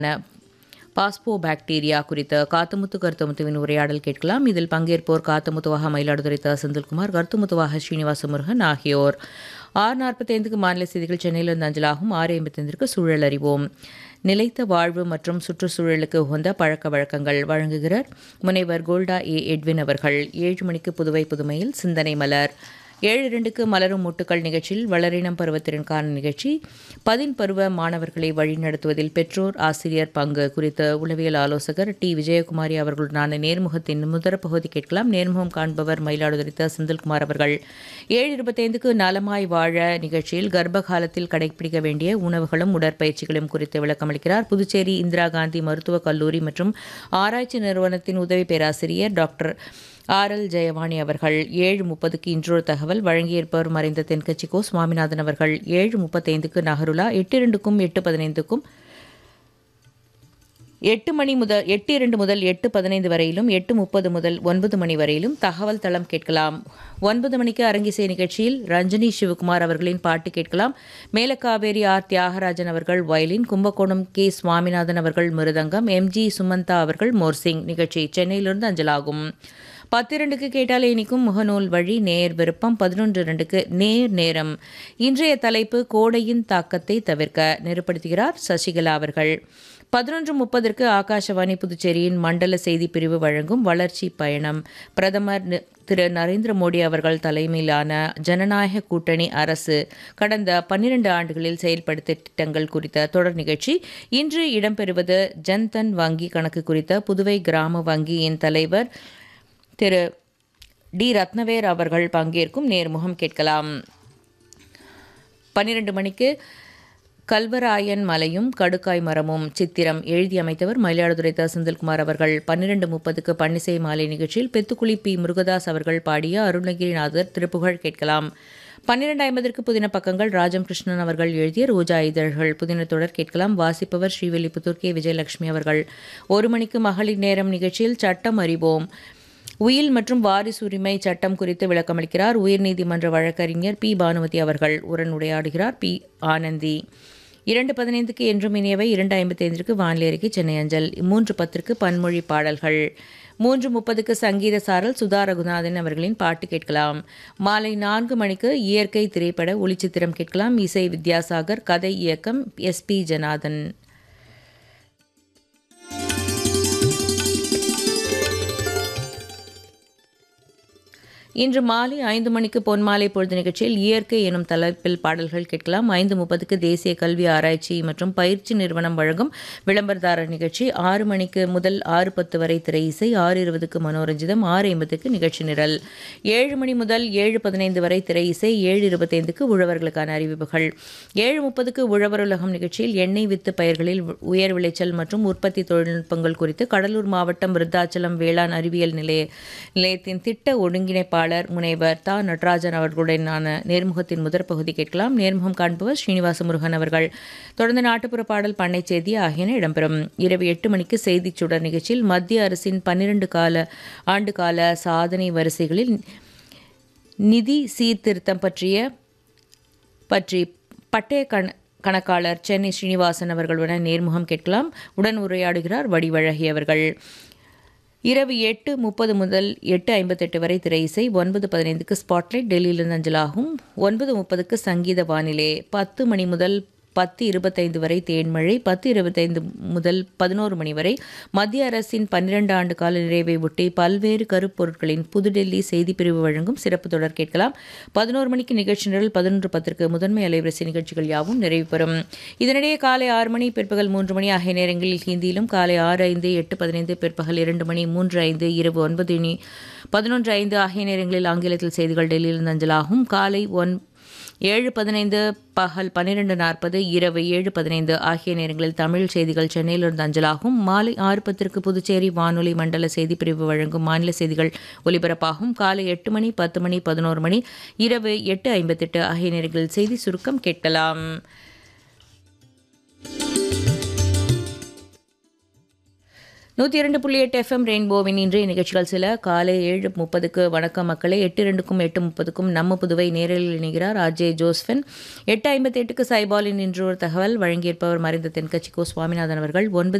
phospho bacteria குறித்த காத்தமுத்து கருத்தமுத்துவின் உரையாடல் கேட்கலாம் இதில் பங்கேற்போர் காத்தமுத்துவாக மயிலாடுதுறை த செந்தில்குமார் கருத்துமுத்துவாக ஸ்ரீனிவாச முருகன் ஆகியோர் ஆறு நாற்பத்தைந்துக்கு மாநில செய்திகள் சென்னையிலிருந்து அஞ்சலாகும் ஆறு ஐம்பத்தைந்திற்கு சூழல் அறிவோம் நிலைத்த வாழ்வு மற்றும் சுற்றுச்சூழலுக்கு உகந்த பழக்க வழக்கங்கள் வழங்குகிறார் முனைவர் கோல்டா ஏ எட்வின் அவர்கள் ஏழு மணிக்கு புதுவை புதுமையில் சிந்தனை மலர் ஏழு இரண்டுக்கு மலரும் முட்டுக்கள் நிகழ்ச்சியில் வளரினம் பருவத்திறன்கான நிகழ்ச்சி பதின் பருவ மாணவர்களை வழிநடத்துவதில் பெற்றோர் ஆசிரியர் பங்கு குறித்த உளவியல் ஆலோசகர் டி விஜயகுமாரி அவர்களுடனான நேர்முகத்தின் முதற் பகுதி கேட்கலாம் நேர்முகம் காண்பவர் மயிலாடுதுறை த செந்தில்குமார் அவர்கள் ஏழு இருபத்தைந்துக்கு நலமாய் வாழ நிகழ்ச்சியில் கர்ப்ப காலத்தில் கடைபிடிக்க வேண்டிய உணவுகளும் உடற்பயிற்சிகளும் குறித்து விளக்கமளிக்கிறார் புதுச்சேரி இந்திரா காந்தி மருத்துவக் கல்லூரி மற்றும் ஆராய்ச்சி நிறுவனத்தின் உதவி பேராசிரியர் டாக்டர் ஆர் எல் ஜெயவாணி அவர்கள் ஏழு முப்பதுக்கு இன்றொரு தகவல் வழங்கியிருப்பவர் மறைந்த தென்கட்சி கோ சுவாமிநாதன் அவர்கள் ஏழு முப்பத்தைந்துக்கு நகருலா எட்டு இரண்டுக்கும் எட்டு பதினைந்துக்கும் எட்டு மணி முதல் எட்டு இரண்டு முதல் எட்டு பதினைந்து வரையிலும் எட்டு முப்பது முதல் ஒன்பது மணி வரையிலும் தகவல் தளம் கேட்கலாம் ஒன்பது மணிக்கு அரங்கிசை நிகழ்ச்சியில் ரஞ்சனி சிவகுமார் அவர்களின் பாட்டு கேட்கலாம் மேலக்காவேரி ஆர் தியாகராஜன் அவர்கள் வயலின் கும்பகோணம் கே சுவாமிநாதன் அவர்கள் மிருதங்கம் எம்ஜி சுமந்தா அவர்கள் மோர்சிங் நிகழ்ச்சி சென்னையிலிருந்து அஞ்சலாகும் பத்திரண்டுக்கு கேட்டாலே இனிக்கும் முகநூல் வழி நேர் விருப்பம் பதினொன்று ரெண்டுக்கு நேர் நேரம் இன்றைய தலைப்பு கோடையின் தாக்கத்தை தவிர்க்க நெருப்படுத்துகிறார் சசிகலா அவர்கள் பதினொன்று முப்பதற்கு ஆகாஷவாணி புதுச்சேரியின் மண்டல செய்தி பிரிவு வழங்கும் வளர்ச்சி பயணம் பிரதமர் நி- திரு நரேந்திர மோடி அவர்கள் தலைமையிலான ஜனநாயக கூட்டணி அரசு கடந்த பன்னிரண்டு ஆண்டுகளில் செயல்படுத்திய திட்டங்கள் குறித்த தொடர் நிகழ்ச்சி இன்று இடம்பெறுவது ஜன்தன் வங்கி கணக்கு குறித்த புதுவை கிராம வங்கியின் தலைவர் திரு டி ரத்னவேர் அவர்கள் பங்கேற்கும் நேர்முகம் கேட்கலாம் பன்னிரண்டு மணிக்கு கல்வராயன் மலையும் கடுக்காய் மரமும் சித்திரம் எழுதி அமைத்தவர் மயிலாடுதுறை த செந்தில்குமார் அவர்கள் பன்னிரண்டு முப்பதுக்கு பன்னிசை மாலை நிகழ்ச்சியில் பெத்துக்குளி பி முருகதாஸ் அவர்கள் பாடிய அருணகிரிநாதர் திருப்புகழ் கேட்கலாம் பன்னிரண்டு ஐம்பதற்கு புதின பக்கங்கள் ராஜம் கிருஷ்ணன் அவர்கள் எழுதிய ரோஜா இதழ்கள் புதின தொடர் கேட்கலாம் வாசிப்பவர் ஸ்ரீவில்லிபுத்தூர் கே விஜயலட்சுமி அவர்கள் ஒரு மணிக்கு மகளிர் நேரம் நிகழ்ச்சியில் சட்டம் அறிவோம் உயில் மற்றும் வாரிசு உரிமை சட்டம் குறித்து விளக்கமளிக்கிறார் உயர்நீதிமன்ற வழக்கறிஞர் பி பானுமதி அவர்கள் உடன் உரையாடுகிறார் பி ஆனந்தி இரண்டு பதினைந்துக்கு என்றும் இனியவை இரண்டு ஐம்பத்தைந்திற்கு வானிலை அறிக்கை சென்னை அஞ்சல் மூன்று பத்திற்கு பன்மொழி பாடல்கள் மூன்று முப்பதுக்கு சங்கீத சாரல் சுதா ரகுநாதன் அவர்களின் பாட்டு கேட்கலாம் மாலை நான்கு மணிக்கு இயற்கை திரைப்பட ஒளிச்சித்திரம் கேட்கலாம் இசை வித்யாசாகர் கதை இயக்கம் எஸ் பி ஜனாதன் இன்று மாலை ஐந்து மணிக்கு பொன்மாலை பொழுது நிகழ்ச்சியில் இயற்கை எனும் தலைப்பில் பாடல்கள் கேட்கலாம் ஐந்து முப்பதுக்கு தேசிய கல்வி ஆராய்ச்சி மற்றும் பயிற்சி நிறுவனம் வழங்கும் விளம்பரதாரர் நிகழ்ச்சி ஆறு மணிக்கு முதல் ஆறு பத்து வரை திரை இசை ஆறு இருபதுக்கு மனோரஞ்சிதம் ஆறு ஐம்பதுக்கு நிகழ்ச்சி நிரல் ஏழு மணி முதல் ஏழு பதினைந்து வரை திரை இசை ஏழு இருபத்தைந்துக்கு உழவர்களுக்கான அறிவிப்புகள் ஏழு முப்பதுக்கு உழவர் உலகம் நிகழ்ச்சியில் எண்ணெய் வித்து பயிர்களில் உயர் விளைச்சல் மற்றும் உற்பத்தி தொழில்நுட்பங்கள் குறித்து கடலூர் மாவட்டம் விருத்தாச்சலம் வேளாண் அறிவியல் நிலைய நிலையத்தின் திட்ட ஒருங்கிணைப்பாளர் முனைவர் தா நடராஜன் அவர்களுடனான நேர்முகத்தின் முதற் பகுதி கேட்கலாம் நேர்முகம் காண்பவர் ஸ்ரீனிவாச முருகன் அவர்கள் தொடர்ந்து நாட்டுப்புற பாடல் பண்ணை செய்தி ஆகியன இடம்பெறும் இரவு எட்டு மணிக்கு செய்திச் சுடர் நிகழ்ச்சியில் மத்திய அரசின் பன்னிரண்டு கால ஆண்டு கால சாதனை வரிசைகளில் நிதி சீர்திருத்தம் பற்றிய பற்றி பட்டய கண கணக்காளர் சென்னை ஸ்ரீனிவாசன் அவர்களுடன் நேர்முகம் கேட்கலாம் உடன் உரையாடுகிறார் வடிவழகி அவர்கள் இரவு எட்டு முப்பது முதல் எட்டு ஐம்பத்தெட்டு வரை திரை இசை ஒன்பது பதினைந்துக்கு ஸ்பாட்லைட் டெல்லியிலிருந்து அஞ்சலாகும் ஒன்பது முப்பதுக்கு சங்கீத வானிலை பத்து மணி முதல் பத்து இருபத்தைந்து வரை தேன்மழை பத்து இருபத்தைந்து முதல் பதினோரு மணி வரை மத்திய அரசின் பன்னிரண்டு ஆண்டு கால நிறைவை ஒட்டி பல்வேறு கருப்பொருட்களின் புதுடெல்லி செய்தி பிரிவு வழங்கும் சிறப்பு தொடர் கேட்கலாம் பதினோரு மணிக்கு நிகழ்ச்சி நிரல் பதினொன்று பத்திற்கு முதன்மை அலைவரிசை நிகழ்ச்சிகள் யாவும் நிறைவு பெறும் இதனிடையே காலை ஆறு மணி பிற்பகல் மூன்று மணி ஆகிய நேரங்களில் ஹிந்தியிலும் காலை ஆறு ஐந்து எட்டு பதினைந்து பிற்பகல் இரண்டு மணி மூன்று ஐந்து இரவு ஒன்பது மணி பதினொன்று ஐந்து ஆகிய நேரங்களில் ஆங்கிலத்தில் செய்திகள் டெல்லியிலிருந்து அஞ்சலாகும் காலை ஒன் ஏழு பதினைந்து பகல் பன்னிரெண்டு நாற்பது இரவு ஏழு பதினைந்து ஆகிய நேரங்களில் தமிழ் செய்திகள் சென்னையிலிருந்து அஞ்சலாகும் மாலை ஆறு பத்திற்கு புதுச்சேரி வானொலி மண்டல செய்தி பிரிவு வழங்கும் மாநில செய்திகள் ஒலிபரப்பாகும் காலை எட்டு மணி பத்து மணி பதினோரு மணி இரவு எட்டு ஐம்பத்தெட்டு ஆகிய நேரங்களில் செய்தி சுருக்கம் கேட்கலாம் நூற்றி இரண்டு புள்ளி எட்டு எஃப்எம் ரெயின்போவின் இன்றைய நிகழ்ச்சிகள் சில காலை ஏழு முப்பதுக்கு வணக்கம் மக்களை எட்டு ரெண்டுக்கும் எட்டு முப்பதுக்கும் நம்ம புதுவை நேரலில் இணைகிறார் ஆர்ஜே ஜோஸ்ஃபன் எட்டு ஐம்பத்தி எட்டுக்கு சைபாலின் இன்று ஒரு தகவல் வழங்கியிருப்பவர் மறைந்த தென்கட்சி கோ சுவாமிநாதன் அவர்கள் ஒன்பது